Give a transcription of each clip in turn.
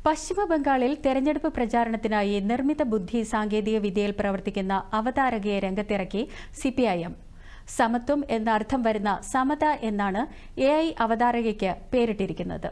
പശ്ചിമ ബംഗാളിൽ തെരഞ്ഞെടുപ്പ് പ്രചാരണത്തിനായി നിർമ്മിത ബുദ്ധി സാങ്കേതിക വിദ്യയിൽ പ്രവർത്തിക്കുന്ന അവതാരകയെ രംഗത്തിറക്കി സിപിഐഎം സമത്വം എന്ന അർത്ഥം വരുന്ന സമത എന്നാണ് എ ഐ അവതാരകയ്ക്ക് പേരിട്ടിരിക്കുന്നത്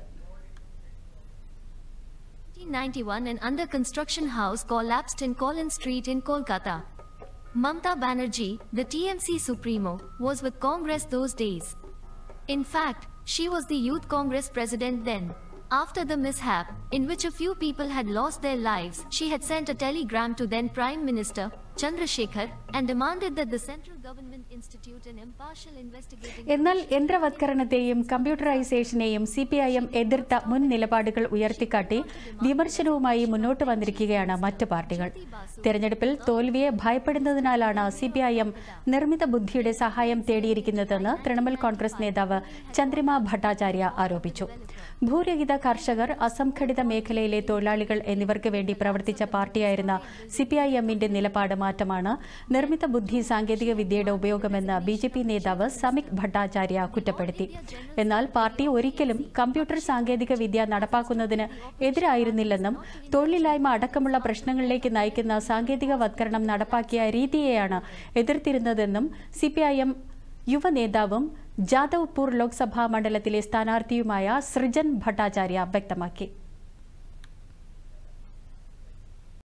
1991 an under construction house collapsed in Collins Street in Kolkata. Mamta Banerjee, the TMC Supremo, was with Congress those days. In fact, she was the Youth Congress president then. After the mishap, in which a few people had lost their lives, she had sent a telegram to then Prime Minister Chandrasekhar and demanded that the central government institute an impartial investigating എന്നാൽ യന്ത്രവത്കരണത്തെയും കമ്പ്യൂട്ടറൈസേഷനെയും C P I M എതിർത്ത മുൻ നിലപാടുകൾ ഉയർത്തിക്കാട്ടി വിമർശനവുമായി മുന്നോട്ട് വന്നിരിക്കുകയാണ് മറ്റ് പാർട്ടികൾ തെരഞ്ഞെടുപ്പിൽ തോൽവിയെ ഭയപ്പെടുന്നതിനാലാണ് സി പി ഐ എം നിർമ്മിത ബുദ്ധിയുടെ സഹായം തേടിയിരിക്കുന്നതെന്ന് തൃണമൂൽ കോൺഗ്രസ് നേതാവ് ചന്ദ്രിമ ഭട്ടാചാര്യ ആരോപിച്ചു ഭൂരഹിത കർഷകർ അസംഘടിത മേഖലയിലെ തൊഴിലാളികൾ എന്നിവർക്ക് വേണ്ടി പ്രവർത്തിച്ച പാർട്ടിയായിരുന്ന സി പി ഐ എമ്മിന്റെ നിലപാട് മാറ്റമാണ് നിർമ്മിത ബുദ്ധി സാങ്കേതിക വിദ്യയുടെ ഉപയോഗമെന്ന് ബി ജെ പി നേതാവ് സമിക് ഭട്ടാചാര്യ കുറ്റപ്പെടുത്തി എന്നാൽ പാർട്ടി ഒരിക്കലും കമ്പ്യൂട്ടർ സാങ്കേതിക വിദ്യ നടപ്പാക്കുന്നതിന് എതിരായിരുന്നില്ലെന്നും തൊഴിലില്ലായ്മ അടക്കമുള്ള പ്രശ്നങ്ങളിലേക്ക് നയിക്കുന്ന സാങ്കേതികവത്കരണം നടപ്പാക്കിയ രീതിയെയാണ് എതിർത്തിരുന്നതെന്നും സി പി ഐ എം യുവ നേതാവും ജാദവ്പൂർ ലോക്സഭാ മണ്ഡലത്തിലെ സ്ഥാനാർത്ഥിയുമായ സൃജൻ ഭട്ടാചാര്യ വ്യക്തമാക്കി